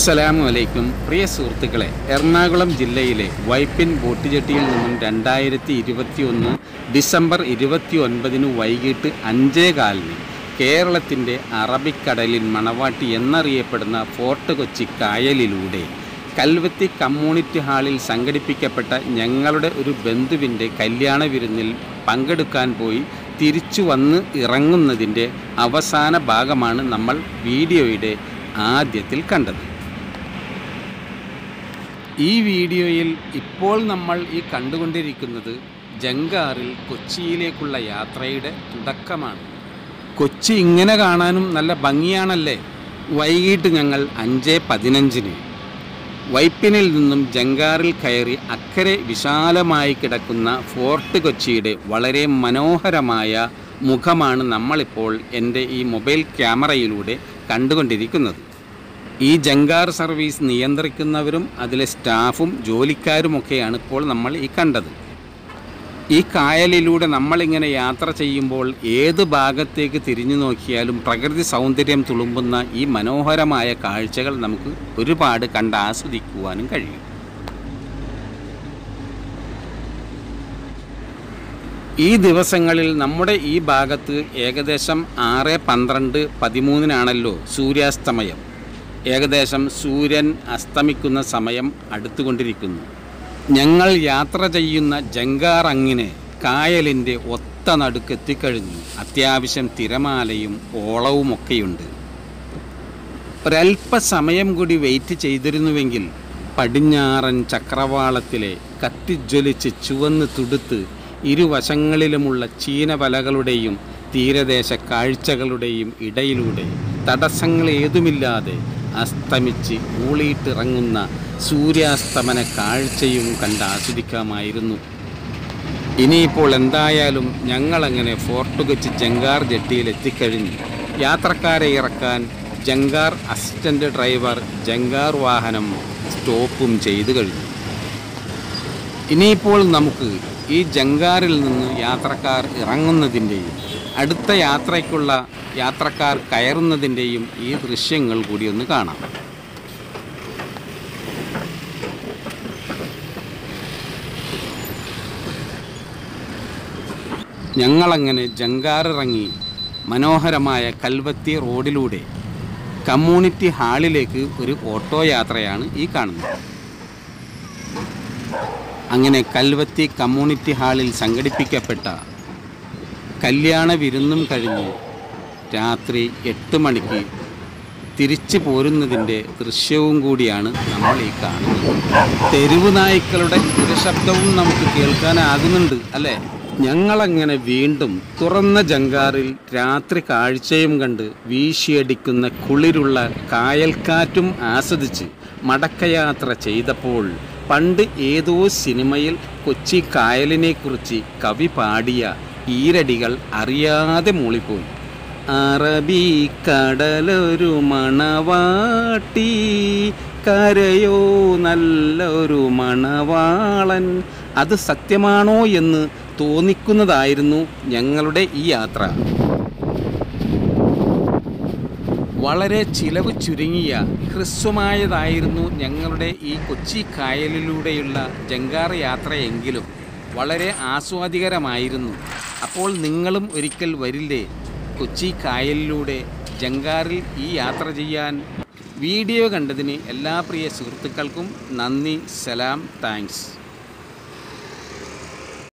അസ്സലാമു അലൈക്കും പ്രിയ സുഹൃത്തുക്കളെ എറണാകുളം ജില്ലയിലെ വൈപ്പിൻ ബോട്ട് ജെട്ടിയിൽ നിന്നും രണ്ടായിരത്തി ഇരുപത്തി ഒന്ന് ഡിസംബർ ഇരുപത്തി ഒൻപതിന് വൈകിട്ട് അഞ്ചേ കാലിന് കേരളത്തിൻ്റെ അറബിക്കടലിൻ മണവാട്ടി എന്നറിയപ്പെടുന്ന ഫോർട്ട് കൊച്ചി കായലിലൂടെ കൽവത്തി കമ്മ്യൂണിറ്റി ഹാളിൽ സംഘടിപ്പിക്കപ്പെട്ട ഞങ്ങളുടെ ഒരു ബന്ധുവിൻ്റെ കല്യാണ വിരുന്നിൽ പങ്കെടുക്കാൻ പോയി തിരിച്ചു വന്ന് ഇറങ്ങുന്നതിൻ്റെ അവസാന ഭാഗമാണ് നമ്മൾ വീഡിയോയുടെ ആദ്യത്തിൽ കണ്ടത് ഈ വീഡിയോയിൽ ഇപ്പോൾ നമ്മൾ ഈ കണ്ടുകൊണ്ടിരിക്കുന്നത് ജങ്കാറിൽ കൊച്ചിയിലേക്കുള്ള യാത്രയുടെ തുടക്കമാണ് കൊച്ചി ഇങ്ങനെ കാണാനും നല്ല ഭംഗിയാണല്ലേ വൈകിട്ട് ഞങ്ങൾ അഞ്ച് പതിനഞ്ചിന് വൈപ്പിനിൽ നിന്നും ജങ്കാറിൽ കയറി അക്കരെ വിശാലമായി കിടക്കുന്ന ഫോർട്ട് കൊച്ചിയുടെ വളരെ മനോഹരമായ മുഖമാണ് നമ്മളിപ്പോൾ എൻ്റെ ഈ മൊബൈൽ ക്യാമറയിലൂടെ കണ്ടുകൊണ്ടിരിക്കുന്നത് ഈ ജങ്കാർ സർവീസ് നിയന്ത്രിക്കുന്നവരും അതിലെ സ്റ്റാഫും ജോലിക്കാരുമൊക്കെയാണ് ഇപ്പോൾ നമ്മൾ ഈ കണ്ടത് ഈ കായലിലൂടെ നമ്മളിങ്ങനെ യാത്ര ചെയ്യുമ്പോൾ ഏത് ഭാഗത്തേക്ക് തിരിഞ്ഞു നോക്കിയാലും പ്രകൃതി സൗന്ദര്യം തുളുമ്പുന്ന ഈ മനോഹരമായ കാഴ്ചകൾ നമുക്ക് ഒരുപാട് കണ്ട് ആസ്വദിക്കുവാനും കഴിയും ഈ ദിവസങ്ങളിൽ നമ്മുടെ ഈ ഭാഗത്ത് ഏകദേശം ആറ് പന്ത്രണ്ട് പതിമൂന്നിനാണല്ലോ സൂര്യാസ്തമയം ഏകദേശം സൂര്യൻ അസ്തമിക്കുന്ന സമയം അടുത്തുകൊണ്ടിരിക്കുന്നു ഞങ്ങൾ യാത്ര ചെയ്യുന്ന ജങ്കാറങ്ങിനെ കായലിൻ്റെ ഒത്ത നടുക്കെത്തിക്കഴിഞ്ഞു അത്യാവശ്യം തിരമാലയും ഓളവുമൊക്കെയുണ്ട് ഒരല്പസമയം കൂടി വെയിറ്റ് ചെയ്തിരുന്നുവെങ്കിൽ പടിഞ്ഞാറൻ ചക്രവാളത്തിലെ കത്തിജ്വലിച്ച് ചുവന്ന് തുടുത്ത് ഇരുവശങ്ങളിലുമുള്ള ചീനവലകളുടെയും തീരദേശ കാഴ്ചകളുടെയും ഇടയിലൂടെ തടസ്സങ്ങൾ ഏതുമില്ലാതെ അസ്തമിച്ച് ഊളിയിട്ടിറങ്ങുന്ന സൂര്യാസ്തമന കാഴ്ചയും കണ്ട് ആസ്വദിക്കാമായിരുന്നു ഇനിയിപ്പോൾ എന്തായാലും ഞങ്ങളങ്ങനെ ഫോർട്ട് കൊച്ചി ജങ്കാർ ജെട്ടിയിൽ എത്തിക്കഴിഞ്ഞു യാത്രക്കാരെ ഇറക്കാൻ ജങ്കാർ അസിസ്റ്റൻ്റ് ഡ്രൈവർ ജങ്കാർ വാഹനം സ്റ്റോപ്പും ചെയ്തു കഴിഞ്ഞു ഇനിയിപ്പോൾ നമുക്ക് ഈ ജങ്കാറിൽ നിന്ന് യാത്രക്കാർ ഇറങ്ങുന്നതിൻ്റെയും അടുത്ത യാത്രയ്ക്കുള്ള യാത്രക്കാർ കയറുന്നതിൻ്റെയും ഈ ദൃശ്യങ്ങൾ കൂടി ഒന്ന് കാണാം ഞങ്ങളങ്ങനെ ജങ്കാറിറങ്ങി മനോഹരമായ കൽവത്തി റോഡിലൂടെ കമ്മ്യൂണിറ്റി ഹാളിലേക്ക് ഒരു ഓട്ടോ യാത്രയാണ് ഈ കാണുന്നത് അങ്ങനെ കൽവത്തി കമ്മ്യൂണിറ്റി ഹാളിൽ സംഘടിപ്പിക്കപ്പെട്ട കല്യാണ വിരുന്നും കഴിഞ്ഞ് രാത്രി എട്ട് മണിക്ക് തിരിച്ചു പോരുന്നതിൻ്റെ ദൃശ്യവും കൂടിയാണ് നമ്മൾ ഈ കാണുന്നത് തെരുവ് നായ്ക്കളുടെ ഒരു ശബ്ദവും നമുക്ക് കേൾക്കാനാകുന്നുണ്ട് അല്ലേ ഞങ്ങളങ്ങനെ വീണ്ടും തുറന്ന ജങ്കാറിൽ രാത്രി കാഴ്ചയും കണ്ട് വീശിയടിക്കുന്ന കുളിരുള്ള കായൽക്കാറ്റും ആസ്വദിച്ച് മടക്കയാത്ര ചെയ്തപ്പോൾ പണ്ട് ഏതോ സിനിമയിൽ കൊച്ചി കായലിനെക്കുറിച്ച് കവി പാടിയ ഈരടികൾ അറിയാതെ മൂളിപ്പോയി അറബിക്കടലൊരു മണവാട്ടി കരയോ നല്ലൊരു മണവാളൻ അത് സത്യമാണോ എന്ന് തോന്നിക്കുന്നതായിരുന്നു ഞങ്ങളുടെ ഈ യാത്ര വളരെ ചിലവ് ചുരുങ്ങിയ ഹ്രസ്വമായതായിരുന്നു ഞങ്ങളുടെ ഈ കൊച്ചി കായലിലൂടെയുള്ള ജങ്കാർ യാത്രയെങ്കിലും വളരെ ആസ്വാദികരമായിരുന്നു അപ്പോൾ നിങ്ങളും ഒരിക്കൽ വരില്ലേ കൊച്ചി കായലിലൂടെ ജങ്കാറിൽ ഈ യാത്ര ചെയ്യാൻ വീഡിയോ കണ്ടതിന് എല്ലാ പ്രിയ സുഹൃത്തുക്കൾക്കും നന്ദി സലാം താങ്ക്സ്